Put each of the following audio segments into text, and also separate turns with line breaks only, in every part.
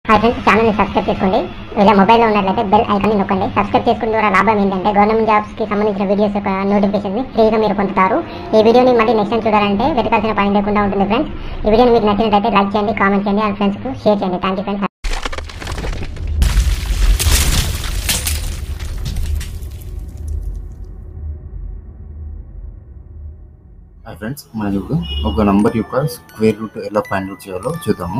hi friends ఛానల్ని subscribe చేసుకోండి ఇలా మొబైల్లో ఉన్నట్లయితే బెల్ ఐకాన్ని నొక్కండి సబ్స్క్రైబ్ చేసుకున్న ద్వారా లాభం ఏంటంటే గవర్నమెంట్ జాబ్స్కి సంబంధించిన వీడియోస్ యొక్క నోటిఫికేషన్ని ఫ్రీగా మీరు పొందుతారు ఈ వీడియోని మళ్ళీ నెక్స్ట్ టైం చూడాలంటే వెతకాల్సిన పని లేకుండా ఉంటుంది ఫ్రెండ్స్ ఈ వీడియోని మీకు నచ్చినట్లయితే లైక్ చేయండి కామెంట్ చేయండి అండ్ ఫ్రెండ్స్కు షేర్ చేయండి thank you friends
hi friends మనం ఇప్పుడు ఒక నంబర్ యొక్క స్క్వేర్ రూట్ ఎలా ఫైండ్ అవుట్ చేయాలో చూద్దాము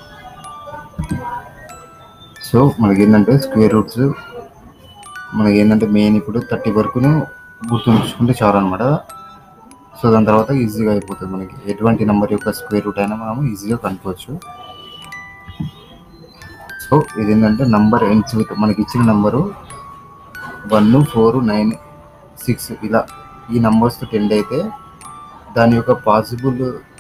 సో మనకి ఏంటంటే స్క్వేర్ రూట్స్ మనకి ఏంటంటే మెయిన్ ఇప్పుడు థర్టీ వరకును గుర్తుంచుకుంటే చాలు అనమాట సో దాని తర్వాత ఈజీగా అయిపోతుంది మనకి ఎటువంటి నెంబర్ యొక్క స్క్వేర్ రూట్ అయినా మనం ఈజీగా కనుక్కోవచ్చు సో ఇది ఏంటంటే నంబర్ ఎండ్స్ విత్ మనకి ఇచ్చిన number one four nine six ఇలా ఈ నంబర్స్తో టెండ్ అయితే దాని యొక్క possible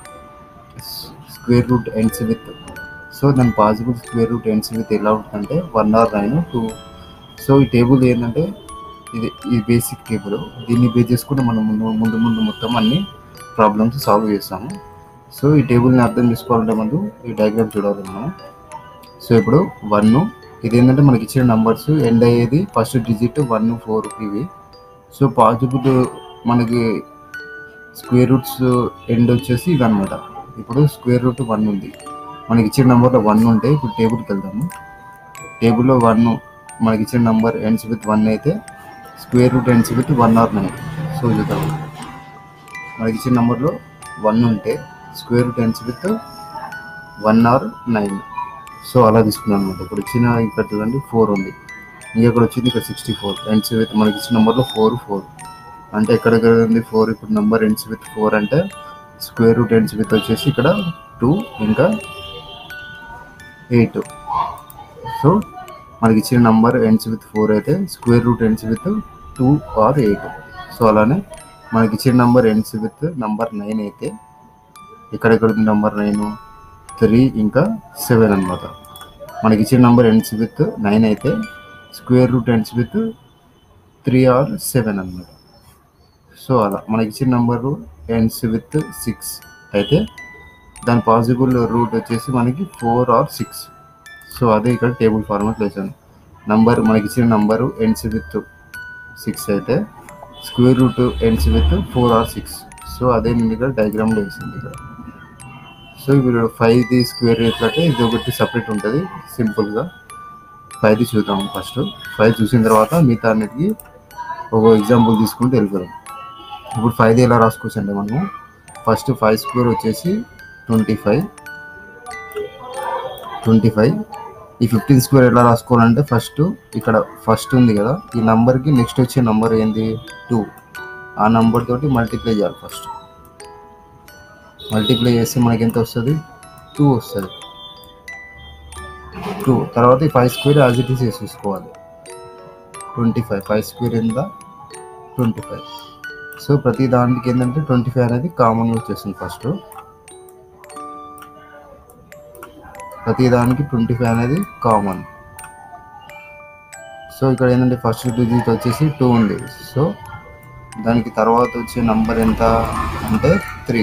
square root ends with so దాని possible square root ends with ఎలా ఉంటుందంటే one or nine two so ఈ టేబుల్ ఏంటంటే ఇది ఈ బేసిక్ టేబుల్ దీన్ని బేస్ చేసుకుని మనం ముందు ముందు ముందు మొత్తం అన్ని ప్రాబ్లమ్స్ సాల్వ్ చేస్తాము సో ఈ టేబుల్ని అర్థం చేసుకోవాలంటే ముందు ఈ డయాగ్రామ్ చూడాలి మనం సో ఇప్పుడు వన్ ఇది ఏంటంటే మనకి ఇచ్చిన నంబర్స్ ఎండ్ అయ్యేది ఫస్ట్ డిజిట్ వన్ ఫోర్ ఇవి సో పాసిబుల్ మనకి స్క్వేర్ రూట్స్ ఎండ్ వచ్చేసి ఇవి అనమాట ఇప్పుడు స్క్వేర్ రూట్ వన్ ఉంది మనకి ఇచ్చిన నెంబర్లో వన్ ఉంటే ఇప్పుడు టేబుల్కి వెళ్దాము టేబుల్లో వన్ మనకి ఇచ్చిన నెంబర్ ఎండ్స్ విత్ వన్ అయితే square root ends with one or nine so చూద్దాం మనకి ఇచ్చిన నెంబర్లో వన్ ఉంటే square root ends with one or nine so అలా తీసుకున్నాను అనమాట ఇప్పుడు ఇచ్చిన ఇక్కడ చూడండి ఫోర్ ఉంది ఇంకా ఇక్కడ వచ్చింది ఇక్కడ సిక్స్టీ ఫోర్ ఎండ్స్ విత్ మనకి ఇచ్చిన నెంబర్లో ఫోర్ ఫోర్ అంటే ఎక్కడ ఉంది ఫోర్ ఇప్పుడు నెంబర్ ఎండ్స్ విత్ ఫోర్ అంటే స్క్వేర్ రూట్ ఎండ్స్ విత్ వచ్చేసి ఇక్కడ టూ ఇంకా ఎయిట్ సో మనకి ఇచ్చిన నంబర్ ఎండ్స్ విత్ ఫోర్ అయితే square root ends with two or eight so అలానే మనకి ఇచ్చిన number ends with number nine అయితే ఎక్కడెక్కడ ఉంది నంబర్ నైన్ త్రీ ఇంకా సెవెన్ అనమాట మనకి ఇచ్చిన నంబర్ ఎండ్స్ విత్ నైన్ అయితే square root ends with three or seven అనమాట సో అలా మనకి ఇచ్చిన నెంబరు ఎండ్స్ విత్ సిక్స్ అయితే దాని పాసిబుల్ రూట్ వచ్చేసి మనకి ఫోర్ ఆర్ సిక్స్ సో అదే ఇక్కడ టేబుల్ ఫార్మాట్ వేసాను నంబర్ మనకి ఇచ్చిన నంబరు ఎండ్స్ విత్ సిక్స్ అయితే square root ends with four or six so అదే నేను ఇక్కడ డయాగ్రామ్లో వేసింది ఇక్కడ సో ఇప్పుడు ఫైవ్ది స్క్వేర్ ఎట్లంటే ఇది ఒకటి సపరేట్ ఉంటుంది సింపుల్గా ఫైవ్ది చూద్దాం ఫస్ట్ ఫైవ్ చూసిన తర్వాత మిగతా అన్నిటికీ ఒక ఎగ్జాంపుల్ తీసుకుంటూ వెళ్ళిపోదాం ఇప్పుడు ఫైవ్ ఎలా రాసుకోవచ్చు అంటే మనము ఫస్ట్ ఫైవ్ స్క్వేర్ వచ్చేసి ట్వంటీ ఫైవ్ ట్వంటీ ఫైవ్ ఈ ఫిఫ్టీన్ స్క్వేర్ ఎలా రాసుకోవాలంటే ఫస్ట్ ఇక్కడ ఫస్ట్ ఉంది కదా ఈ నంబర్కి నెక్స్ట్ వచ్చే నంబర్ ఏంది టూ ఆ నంబర్ తోటి మల్టిప్లై చేయాలి ఫస్ట్ మల్టిప్లై చేస్తే మనకి ఎంత వస్తుంది టూ వస్తుంది టూ తర్వాత ఈ five square as it is వేసేసుకోవాలి ట్వంటీ ఫైవ్ ఫైవ్ స్క్వేర్ ఎంత ట్వంటీ ఫైవ్ సో ప్రతి దానికి ఏంటంటే ట్వంటీ ఫైవ్ అనేది కామన్ వచ్చేస్తుంది ఫస్ట్ ప్రతి దానికి ట్వంటీ ఫైవ్ అనేది కామన్ సో ఇక్కడ ఏంటంటే ఫస్ట్ డిజిట్ వచ్చేసి టూ ఉంది సో దానికి తర్వాత వచ్చే నంబర్ ఎంత అంటే త్రీ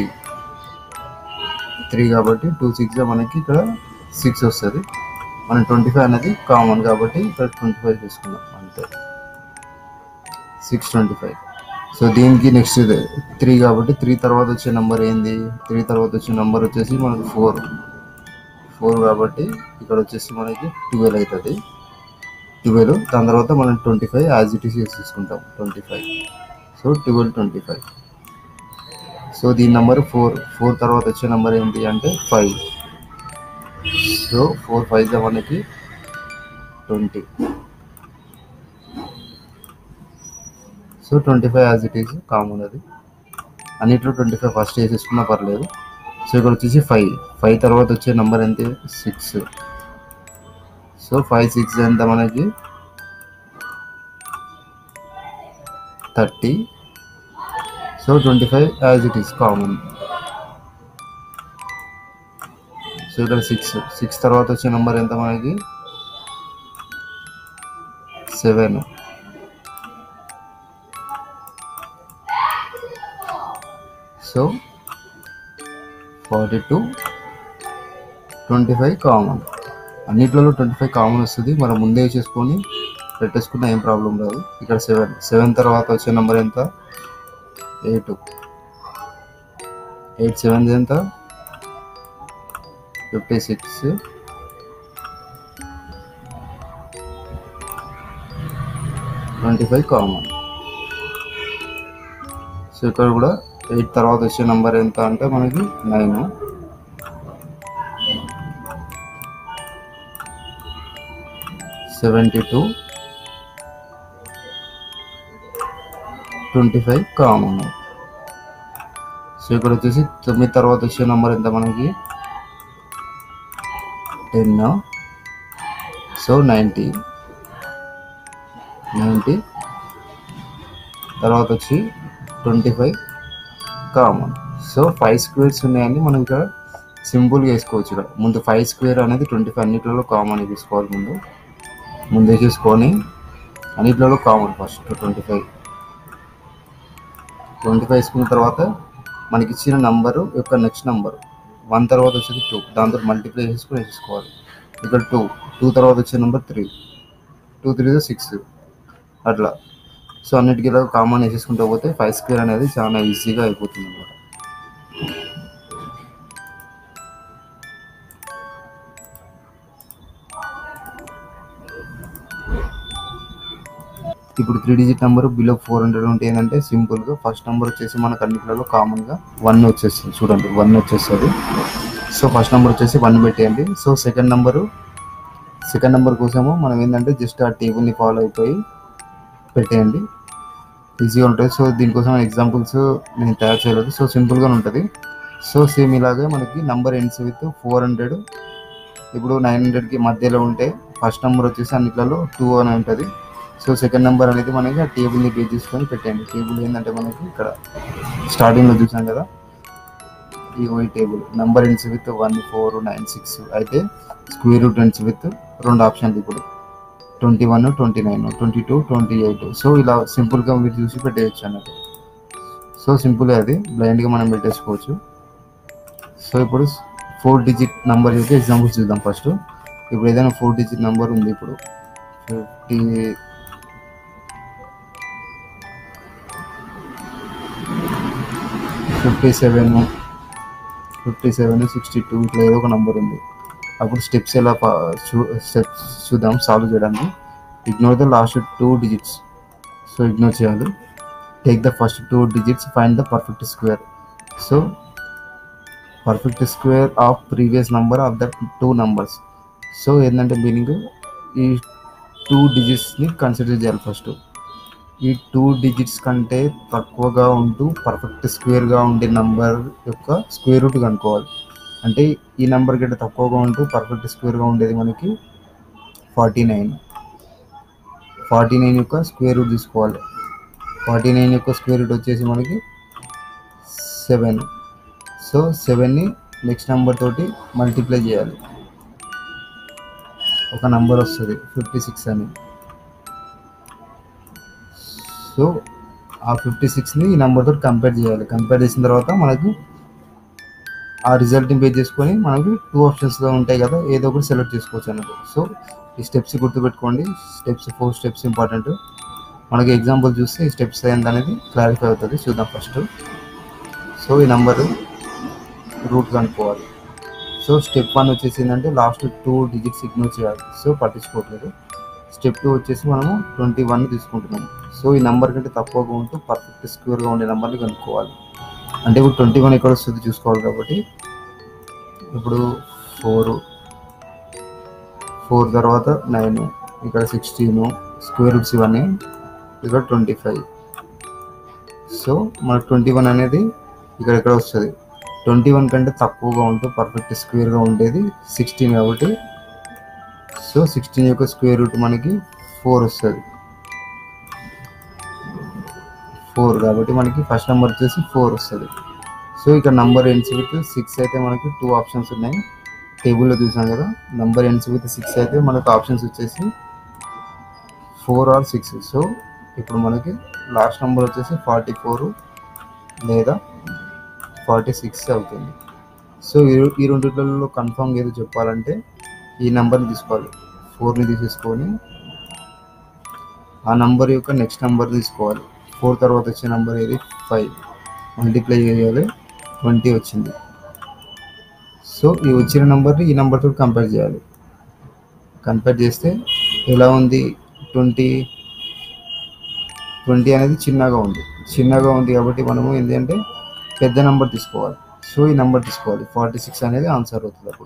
త్రీ కాబట్టి టూ సిక్స్ మనకి ఇక్కడ సిక్స్ వస్తుంది మన ట్వంటీ ఫైవ్ అనేది కామన్ కాబట్టి ఇక్కడ ట్వంటీ ఫైవ్ తీసుకున్నాం అంతే సిక్స్ ట్వంటీ ఫైవ్ సో దీనికి నెక్స్ట్ త్రీ కాబట్టి త్రీ తర్వాత వచ్చే నెంబర్ ఏంది త్రీ తర్వాత వచ్చే నెంబర్ వచ్చేసి మనకి ఫోర్ ఫోర్ కాబట్టి ఇక్కడ వచ్చేసి మనకి ట్వెల్వ్ అవుతుంది ట్వెల్వ్ దాని తర్వాత మనం twenty five as it is తీసుకుంటాం twenty five so twelve twenty five so దీని నెంబర్ ఫోర్ ఫోర్ తర్వాత వచ్చే నెంబర్ ఏంటి అంటే ఫైవ్ సో ఫోర్ ఫైవ్ మనకి twenty so twenty five as it is common అది అన్నిట్లో ట్వంటీ ఫైవ్ ఫస్ట్ వేసేసుకున్నా పర్లేదు సో ఇక్కడ వచ్చేసి ఫైవ్ ఫైవ్ తర్వాత వచ్చే నెంబర్ ఎంత సిక్స్ సో ఫైవ్ సిక్స్ ఎంత మనకి thirty so twenty five as it is common so ఇక్కడ సిక్స్ సిక్స్ తర్వాత వచ్చే నెంబర్ ఎంత మనకి seven so forty two twenty five common అన్నిట్లలో ట్వంటీ ఫైవ్ కామన్ వస్తుంది మనం ముందే చేసుకొని పెట్టేసుకున్న ఏం ప్రాబ్లం రాదు ఇక్కడ సెవెన్ సెవెన్ తర్వాత వచ్చే నెంబర్ ఎంత ఎయిట్ ఎయిట్ సెవెన్ ఎంత fifty six twenty five common so ఇక్కడ కూడా ఎయిట్ తర్వాత వచ్చే నెంబర్ ఎంత అంటే మనకి nine seventy two twenty five common so ఇక్కడ వచ్చేసి తొమ్మిది తర్వాత వచ్చే నెంబర్ ఎంత మనకి టెన్ సో నైంటీ నైంటీ తర్వాత వచ్చి twenty five common so five squares ఉన్నాయని మనం ఇక్కడ సింపుల్గా వేసుకోవచ్చు ఇక్కడ ముందు ఫైవ్ స్క్వేర్ అనేది ట్వంటీ ఫైవ్ అన్నిట్లలో కామన్ తీసుకోవాలి ముందు ముందు వేసేసుకొని అన్నిట్లలో common first twenty five twenty five వేసుకున్న తర్వాత మనకి ఇచ్చిన నంబరు యొక్క నెక్స్ట్ నంబర్ వన్ తర్వాత వచ్చేది టూ దాంతో మల్టిప్లై చేసుకుని వేసుకోవాలి ఇక్కడ టూ టూ తర్వాత వచ్చే number three two three six అట్లా సో అన్నిటికీ ఇలా కామన్ వేసేసుకుంటూ పోతే ఫైవ్ స్క్వేర్ అనేది చాలా ఈజీగా అయిపోతుంది అనమాట ఇప్పుడు three digit number below four hundred ఉంటే ఏంటంటే సింపుల్గా ఫస్ట్ నెంబర్ వచ్చేసి మనకు అన్నిట్లలో కామన్గా వన్ వచ్చేస్తుంది చూడండి వన్ వచ్చేస్తుంది సో ఫస్ట్ నెంబర్ వచ్చేసి వన్ పెట్టేయండి so second number second number కోసము మనం ఏంటంటే జస్ట్ ఆ టేబుల్ని ఫాలో అయిపోయి పెట్టేయండి ఈజీగా ఉంటుంది సో దీనికోసం ఎగ్జాంపుల్స్ నేను తయారు చేయలేదు సో సింపుల్గానే ఉంటుంది సో సేమ్ ఇలాగే మనకి number ends with four hundred ఇప్పుడు నైన్ హండ్రెడ్కి మధ్యలో ఉంటే ఫస్ట్ నెంబర్ వచ్చేసి అన్నిట్లలో టూ అని ఉంటుంది సో సెకండ్ నెంబర్ అనేది మనకి ఆ టేబుల్ని బేస్ చేసుకొని పెట్టండి టేబుల్ ఏంటంటే మనకి ఇక్కడ స్టార్టింగ్లో చూసాం కదా ఈ ఈ table number ends with one four nine six అయితే స్క్వేర్ రూట్ ఎండ్స్ విత్ రెండు ఆప్షన్లు ఇప్పుడు twenty one twenty nine twenty two twenty eight so ఇలా సింపుల్గా మీరు చూసి పెట్టేయచ్చు అన్నట్టు సో సింపుల్ అది బ్లైండ్గా మనం పెట్టేసుకోవచ్చు సో ఇప్పుడు ఫోర్ డిజిట్ నెంబర్ అయితే ఎగ్జాంపుల్స్ చూద్దాం ఫస్ట్ ఇప్పుడు ఏదైనా ఫోర్ డిజిట్ నెంబర్ ఉంది ఇప్పుడు fifty fifty seven fifty seven sixty two ఇట్లా ఏదో ఒక నెంబర్ ఉంది అప్పుడు స్టెప్స్ ఎలా స్టెప్స్ చూద్దాం సాల్వ్ చేయడానికి ignore the last two digits so ignore చేయాలి take the first two digits find the perfect square so perfect square of previous number of the two numbers so ఏంటంటే meaning ఈ two డిజిట్స్ని consider చేయాలి first ఈ two digits కంటే తక్కువగా ఉంటూ perfect స్క్వేర్గా ఉండే నంబర్ యొక్క స్క్వేర్ రూట్ కనుక్కోవాలి అంటే ఈ నెంబర్ కంటే తక్కువగా ఉంటూ పర్ఫెక్ట్ స్క్వేర్గా ఉండేది మనకి ఫార్టీ నైన్ ఫార్టీ నైన్ యొక్క స్క్వేర్ రూట్ తీసుకోవాలి ఫార్టీ నైన్ యొక్క స్క్వేర్ రూట్ వచ్చేసి మనకి సెవెన్ సో సెవెన్ని నెక్స్ట్ నెంబర్ తోటి మల్టిప్లై చేయాలి ఒక నంబర్ వస్తుంది ఫిఫ్టీ సిక్స్ అని సో ఆ ఫిఫ్టీ సిక్స్ని ఈ నెంబర్ తోటి కంపేర్ చేయాలి కంపేర్ చేసిన తర్వాత మనకు ఆ రిజల్ట్ని బేస్ చేసుకొని మనకి టూ ఆప్షన్స్గా ఉంటాయి కదా ఏదో ఒకటి సెలెక్ట్ చేసుకోవచ్చు అన్నట్టు సో ఈ స్టెప్స్ గుర్తుపెట్టుకోండి స్టెప్స్ ఫోర్ స్టెప్స్ ఇంపార్టెంట్ మనకి ఎగ్జాంపుల్ చూస్తే ఈ స్టెప్స్ ఏంటి అనేది క్లారిఫై అవుతుంది చూద్దాం ఫస్ట్ సో ఈ నెంబర్ రూట్ కనుక్కోవాలి సో స్టెప్ వన్ వచ్చేసి ఏంటంటే లాస్ట్ టూ డిజిట్స్ ఇగ్నోర్ చేయాలి సో పట్టించుకోవట్లేదు స్టెప్ టూ వచ్చేసి మనము ట్వంటీ వన్ తీసుకుంటున్నాము సో ఈ నెంబర్ కంటే తక్కువగా ఉంటూ పర్ఫెక్ట్ స్క్వేర్గా ఉండే నెంబర్ని కనుక్కోవాలి అంటే ఇప్పుడు ట్వంటీ వన్ ఎక్కడ వస్తుంది చూసుకోవాలి కాబట్టి ఇప్పుడు ఫోర్ ఫోర్ తర్వాత నైన్ ఇక్కడ సిక్స్టీన్ స్క్వేర్ రూట్స్ ఇవన్నీ ఇక్కడ ట్వంటీ ఫైవ్ సో మనకు ట్వంటీ వన్ అనేది ఇక్కడ ఎక్కడ వస్తుంది ట్వంటీ వన్ కంటే తక్కువగా ఉంటూ పర్ఫెక్ట్ స్క్వేర్గా ఉండేది సిక్స్టీన్ కాబట్టి సో సిక్స్టీన్ యొక్క స్క్వేర్ రూట్ మనకి ఫోర్ వస్తుంది ఫోర్ కాబట్టి మనకి ఫస్ట్ నెంబర్ వచ్చేసి ఫోర్ వస్తుంది సో ఇక్కడ నంబర్ ఎండ్స్ విత్ సిక్స్ అయితే మనకి టూ ఆప్షన్స్ ఉన్నాయి టేబుల్లో చూసాం కదా నంబర్ ఎండ్స్ విత్ సిక్స్ అయితే మనకు ఆప్షన్స్ వచ్చేసి ఫోర్ ఆర్ సిక్స్ సో ఇప్పుడు మనకి లాస్ట్ నెంబర్ వచ్చేసి ఫార్టీ ఫోర్ లేదా ఫార్టీ సిక్స్ అవుతుంది సో ఈ ఈ రెండిట్లలో కన్ఫామ్ ఏదో చెప్పాలంటే ఈ నెంబర్ని తీసుకోవాలి ఫోర్ని తీసేసుకొని ఆ నంబర్ యొక్క నెక్స్ట్ నెంబర్ తీసుకోవాలి ఫోర్ తర్వాత వచ్చే నెంబర్ ఏది ఫైవ్ మల్టిప్లై చేయాలి ట్వంటీ వచ్చింది సో ఈ వచ్చిన నెంబర్ని ఈ నెంబర్తో కంపేర్ చేయాలి కంపేర్ చేస్తే ఎలా ఉంది ట్వంటీ ట్వంటీ అనేది చిన్నగా ఉంది చిన్నగా ఉంది కాబట్టి మనము ఏంటంటే పెద్ద నెంబర్ తీసుకోవాలి సో ఈ నెంబర్ తీసుకోవాలి ఫార్టీ సిక్స్ అనేది ఆన్సర్ అవుతుంది అప్పుడు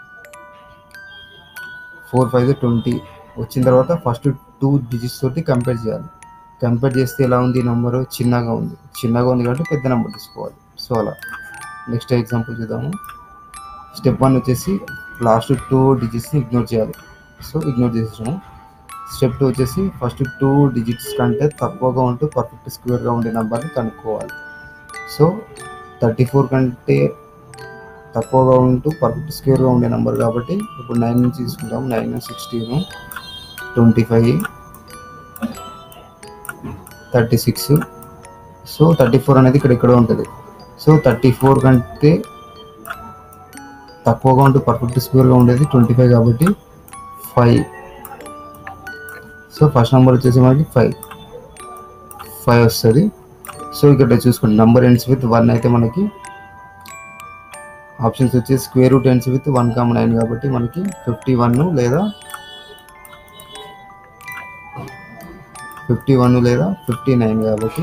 ఫోర్ ఫైవ్ ట్వంటీ వచ్చిన తర్వాత ఫస్ట్ టూ డిజిట్స్ తోటి కంపేర్ చేయాలి కంపేర్ చేస్తే ఎలా ఉంది నెంబర్ చిన్నగా ఉంది చిన్నగా ఉంది కాబట్టి పెద్ద నెంబర్ తీసుకోవాలి సో అలా నెక్స్ట్ ఎగ్జాంపుల్ చూద్దాము స్టెప్ వన్ వచ్చేసి లాస్ట్ టూ డిజిట్స్ని ఇగ్నోర్ చేయాలి సో ఇగ్నోర్ చేసేసాము స్టెప్ టూ వచ్చేసి ఫస్ట్ టూ డిజిట్స్ కంటే తక్కువగా ఉంటూ పర్ఫెక్ట్ స్క్వేర్గా ఉండే నెంబర్ని కనుక్కోవాలి సో థర్టీ ఫోర్ కంటే తక్కువగా ఉంటూ పర్ఫెక్ట్ స్క్వేర్గా ఉండే నెంబర్ కాబట్టి ఇప్పుడు నైన్ నుంచి తీసుకుంటాం nine sixteen twenty five thirty six so thirty four అనేది ఇక్కడ ఇక్కడ ఉంటుంది సో థర్టీ ఫోర్ కంటే తక్కువగా ఉంటూ పర్ఫెక్ట్ స్క్వేర్గా ఉండేది ట్వంటీ ఫైవ్ కాబట్టి ఫైవ్ సో ఫస్ట్ నెంబర్ వచ్చేసి మనకి ఫైవ్ ఫైవ్ వస్తుంది సో ఇక్కడ చూసుకోండి నెంబర్ ఎండ్స్ విత్ వన్ అయితే మనకి ఆప్షన్స్ వచ్చేసి square root ends with one common nine కాబట్టి మనకి ఫిఫ్టీ వన్ లేదా ఫిఫ్టీ వన్ లేదా ఫిఫ్టీ నైన్ కాబట్టి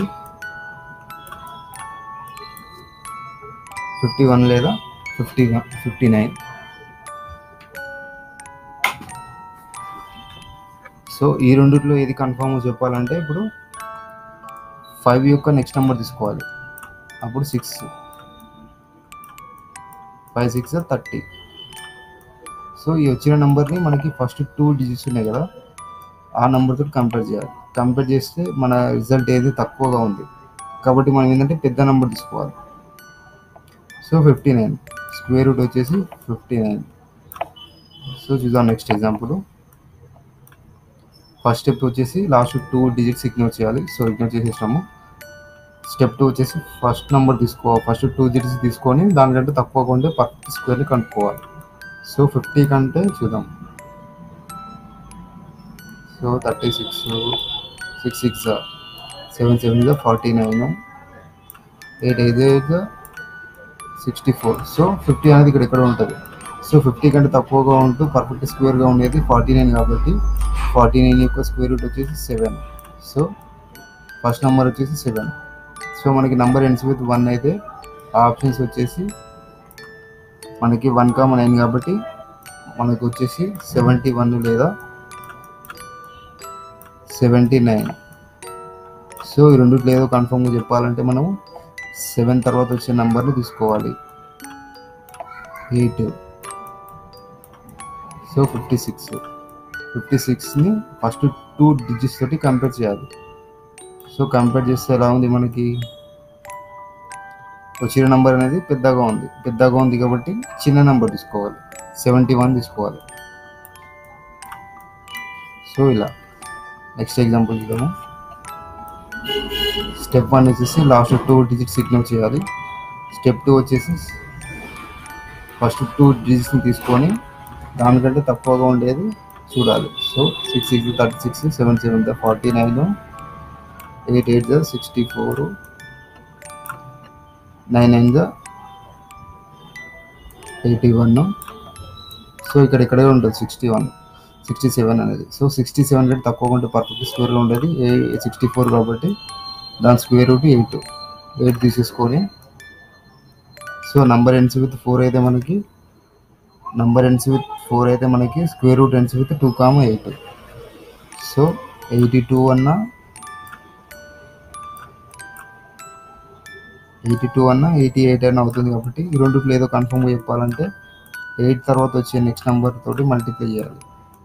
ఫిఫ్టీ వన్ లేదా ఫిఫ్టీ ఫిఫ్టీ నైన్ సో ఈ రెండిట్లో ఏది కన్ఫామ్ చెప్పాలంటే ఇప్పుడు ఫైవ్ యొక్క నెక్స్ట్ నెంబర్ తీసుకోవాలి అప్పుడు six five six thirty so ఈ వచ్చిన నెంబర్ని మనకి ఫస్ట్ టూ డిజిట్స్ ఉన్నాయి కదా ఆ నెంబర్తో కంపేర్ చేయాలి కంపేర్ చేస్తే మన రిజల్ట్ ఏది తక్కువగా ఉంది కాబట్టి మనం ఏంటంటే పెద్ద నెంబర్ తీసుకోవాలి so fifty nine square root వచ్చేసి ఫిఫ్టీ నైన్ సో చూద్దాం నెక్స్ట్ ఎగ్జాంపుల్ ఫస్ట్ స్టెప్ వచ్చేసి లాస్ట్ టూ డిజిట్స్ ఇగ్నోర్ చేయాలి సో ఇగ్నోర్ చేసేసాము స్టెప్ టూ వచ్చేసి ఫస్ట్ నెంబర్ తీసుకో ఫస్ట్ టూ డిజిట్స్ తీసుకొని దానికంటే తక్కువగా ఉంటే పర్ఫెక్ట్ స్క్వేర్ని కనుక్కోవాలి సో ఫిఫ్టీ కంటే చూద్దాం so thirty six six six seven seven forty nine eight eight sixty four so fifty అనేది ఇక్కడ ఎక్కడ ఉంటుంది సో ఫిఫ్టీ కంటే తక్కువగా ఉంటూ పర్ఫెక్ట్ స్క్వేర్గా ఉండేది ఫార్టీ నైన్ కాబట్టి ఫార్టీ నైన్ యొక్క స్క్వేర్ రూట్ వచ్చేసి సెవెన్ సో ఫస్ట్ నెంబర్ వచ్చేసి సెవెన్ సో మనకి నెంబర్ ఎండ్స్ విత్ వన్ అయితే ఆ ఆప్షన్స్ వచ్చేసి మనకి వన్ కామ నైన్ కాబట్టి మనకు వచ్చేసి సెవెంటీ వన్ లేదా సెవెంటీ నైన్ సో ఈ రెండిట్లో ఏదో కన్ఫర్మ్గా చెప్పాలంటే మనము సెవెన్ తర్వాత వచ్చే నెంబర్ని తీసుకోవాలి eight so fifty six fifty సిక్స్ని ఫస్ట్ టూ డిజిట్స్ తోటి కంపేర్ చేయాలి సో కంపేర్ చేస్తే ఎలా ఉంది మనకి వచ్చిన నెంబర్ అనేది పెద్దగా ఉంది పెద్దగా ఉంది కాబట్టి చిన్న నెంబర్ తీసుకోవాలి సెవెంటీ వన్ తీసుకోవాలి సో ఇలా నెక్స్ట్ ఎగ్జాంపుల్ చూద్దాము స్టెప్ వన్ వచ్చేసి లాస్ట్ టూ డిజిట్స్ ఇగ్నోర్ చేయాలి స్టెప్ టూ వచ్చేసి ఫస్ట్ టూ డిజిట్స్ని తీసుకొని దానికంటే తక్కువగా ఉండేది చూడాలి so six six thirty six seven seven forty nine eight eight the sixty four nine nine the eighty one so ఇక్కడ ఇక్కడే ఉంటుంది సిక్స్టీ వన్ సిక్స్టీ సెవెన్ అనేది సో సిక్స్టీ సెవెన్ కంటే తక్కువ ఉంటే పర్ఫెక్ట్ స్క్వేర్లో ఉండేది ఏ సిక్స్టీ ఫోర్ కాబట్టి దాని స్క్వేర్ రూట్ ఎయిట్ ఎయిట్ తీసేసుకొని so number ends with four అయితే మనకి నంబర్ ఎండ్స్ విత్ ఫోర్ అయితే మనకి square root ends with two comma eight so eighty two అన్న ఎయిటీ టూ అన్న ఎయిటీ ఎయిట్ అన్న అవుతుంది కాబట్టి ఈ రెండిట్లో ఏదో కన్ఫర్మ్గా చెప్పాలంటే ఎయిట్ తర్వాత వచ్చే నెక్స్ట్ నెంబర్ తోటి మల్టిప్లై చేయాలి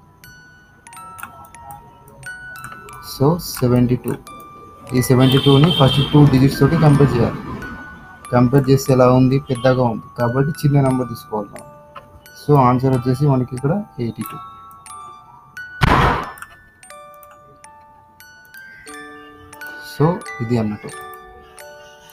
సో సెవెంటీ టూ ఈ సెవెంటీ టూని ఫస్ట్ టూ డిజిట్స్ తోటి కంపేర్ చేయాలి కంపేర్ చేస్తే ఎలా ఉంది పెద్దగా ఉంది కాబట్టి చిన్న నెంబర్ తీసుకోవాలి మనం సో ఆన్సర్ వచ్చేసి మనకి ఇక్కడ ఎయిటీ టూ సో ఇది అన్నట్టు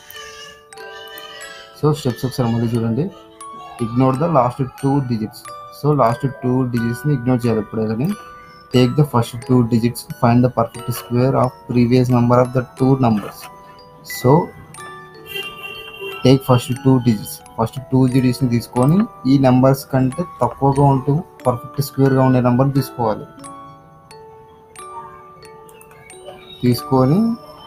సో స్టెప్స్ ఒకసారి మళ్ళీ చూడండి ignore the last two digits so last two డిజిట్స్ని ఇగ్నోర్ చేయాలి ఎప్పుడే కానీ take the first two digits find the perfect square of previous number of the two numbers so take first two digits first two డిజిట్స్ని తీసుకొని ఈ numbers కంటే తక్కువగా ఉంటూ పర్ఫెక్ట్ స్క్వేర్గా ఉండే నెంబర్ తీసుకోవాలి తీసుకొని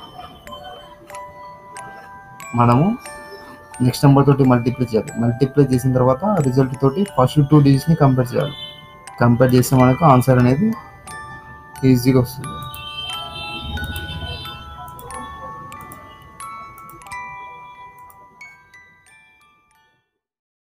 మనము నెక్స్ట్ నెంబర్ తోటి మల్టిప్లై చేయాలి మల్టిప్లై చేసిన తర్వాత రిజల్ట్ తోటి ఫస్ట్ టూ డిజిట్స్ని కంపేర్ చేయాలి కంపేర్ చేస్తే మనకు ఆన్సర్ అనేది ఈజీగా వస్తుంది